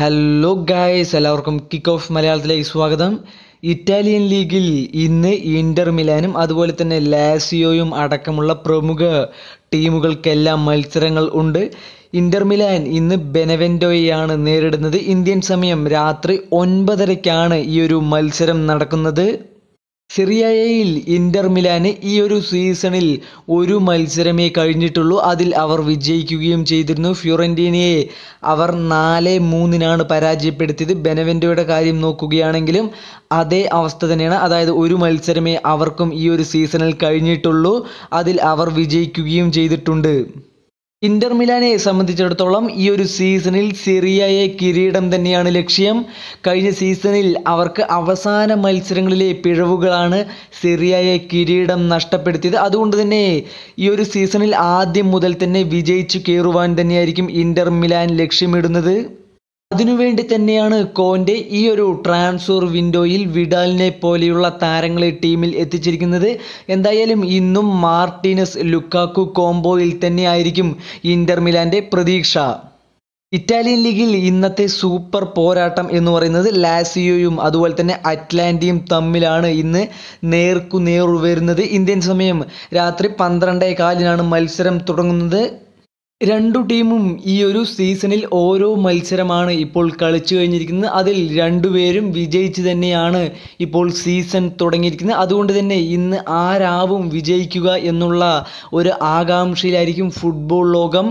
hello guys എല്ലാവർക്കും kick off മലയാളത്തിലേക്ക് സ്വാഗതം ഇറ്റാലിയൻ ലീഗിൽ ഇന്ന് ഇന്റർ മിലാനും അതുപോലെ തന്നെ ലാസിയോയും അടക്കമുള്ള പ്രമുഖ ടീമുകൾക്കെല്ലാം മത്സരങ്ങൾ ഉണ്ട് ഇന്റർ മിലാൻ ഇന്ന് ബെനവെൻറ്റോയെയാണ് നേരിടുന്നത് ഇന്ത്യൻ സമയം രാത്രി ഒൻപതരയ്ക്കാണ് ഈ ഒരു മത്സരം നടക്കുന്നത് സിറിയയിൽ ഇന്റർ മിലാന് ഈ ഒരു സീസണിൽ ഒരു മത്സരമേ കഴിഞ്ഞിട്ടുള്ളൂ അതിൽ അവർ വിജയിക്കുകയും ചെയ്തിരുന്നു ഫ്യൂറന്റീനയെ അവർ നാല് മൂന്നിനാണ് പരാജയപ്പെടുത്തിയത് ബെനവെൻറ്റോയുടെ കാര്യം നോക്കുകയാണെങ്കിലും അതേ അവസ്ഥ തന്നെയാണ് അതായത് ഒരു മത്സരമേ അവർക്കും ഈ ഒരു സീസണിൽ കഴിഞ്ഞിട്ടുള്ളൂ അതിൽ അവർ വിജയിക്കുകയും ചെയ്തിട്ടുണ്ട് ഇന്റർ മിലാനെ സംബന്ധിച്ചിടത്തോളം ഈ ഒരു സീസണിൽ സിറിയയെ കിരീടം തന്നെയാണ് ലക്ഷ്യം കഴിഞ്ഞ സീസണിൽ അവർക്ക് അവസാന മത്സരങ്ങളിലെ പിഴവുകളാണ് സിറിയയെ കിരീടം നഷ്ടപ്പെടുത്തിയത് അതുകൊണ്ട് തന്നെ ഈ ഒരു സീസണിൽ ആദ്യം മുതൽ തന്നെ വിജയിച്ചു കയറുവാൻ തന്നെയായിരിക്കും ഇന്റർ മിലാൻ ലക്ഷ്യമിടുന്നത് അതിനുവേണ്ടി തന്നെയാണ് കോന്റെ ഈ ഒരു ട്രാൻസ്ഫർ വിൻഡോയിൽ വിഡാലിനെ പോലെയുള്ള താരങ്ങളെ ടീമിൽ എത്തിച്ചിരിക്കുന്നത് എന്തായാലും ഇന്നും മാർട്ടിനസ് ലുക്കാക്കു കോംബോയിൽ തന്നെയായിരിക്കും ഇന്റർ മിലാന്റെ പ്രതീക്ഷ ഇറ്റാലിയൻ ലീഗിൽ ഇന്നത്തെ സൂപ്പർ പോരാട്ടം എന്ന് പറയുന്നത് ലാസിയോയും അതുപോലെ തന്നെ അറ്റ്ലാന്റിയും തമ്മിലാണ് ഇന്ന് നേർക്കു നേർ വരുന്നത് ഇന്ത്യൻ സമയം രാത്രി പന്ത്രണ്ടേ കാലിനാണ് മത്സരം തുടങ്ങുന്നത് രണ്ടു ടീമും ഈ ഒരു സീസണിൽ ഓരോ മത്സരമാണ് ഇപ്പോൾ കളിച്ചു കഴിഞ്ഞിരിക്കുന്നത് അതിൽ രണ്ടുപേരും വിജയിച്ച് തന്നെയാണ് ഇപ്പോൾ സീസൺ തുടങ്ങിയിരിക്കുന്നത് അതുകൊണ്ട് തന്നെ ഇന്ന് ആരാവും വിജയിക്കുക എന്നുള്ള ഒരു ആകാംക്ഷയിലായിരിക്കും ഫുട്ബോൾ ലോകം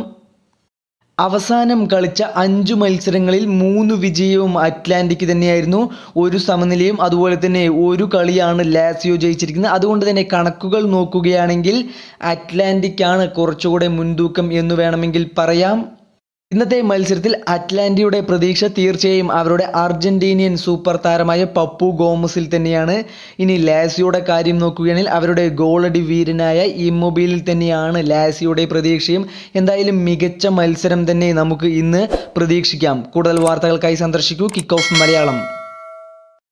അവസാനം കളിച്ച അഞ്ചു മത്സരങ്ങളിൽ മൂന്ന് വിജയവും അറ്റ്ലാന്റിക് തന്നെയായിരുന്നു ഒരു സമനിലയും അതുപോലെ തന്നെ ഒരു കളിയാണ് ലാസിയോ ജയിച്ചിരിക്കുന്നത് അതുകൊണ്ട് തന്നെ കണക്കുകൾ നോക്കുകയാണെങ്കിൽ അറ്റ്ലാന്റിക് ആണ് കുറച്ചുകൂടെ മുൻതൂക്കം എന്ന് വേണമെങ്കിൽ പറയാം ഇന്നത്തെ മത്സരത്തിൽ അറ്റ്ലാന്റിയുടെ പ്രതീക്ഷ തീർച്ചയായും അവരുടെ അർജന്റീനിയൻ സൂപ്പർ താരമായ പപ്പു ഗോമസിൽ തന്നെയാണ് ഇനി ലാസിയുടെ കാര്യം നോക്കുകയാണെങ്കിൽ അവരുടെ ഗോളടി വീരനായ ഇമ്മൊബൈലിൽ തന്നെയാണ് ലാസിയുടെ പ്രതീക്ഷയും എന്തായാലും മികച്ച മത്സരം തന്നെ നമുക്ക് ഇന്ന് പ്രതീക്ഷിക്കാം കൂടുതൽ വാർത്തകൾക്കായി സന്ദർശിക്കൂ കിക്ക് ഓഫ് മലയാളം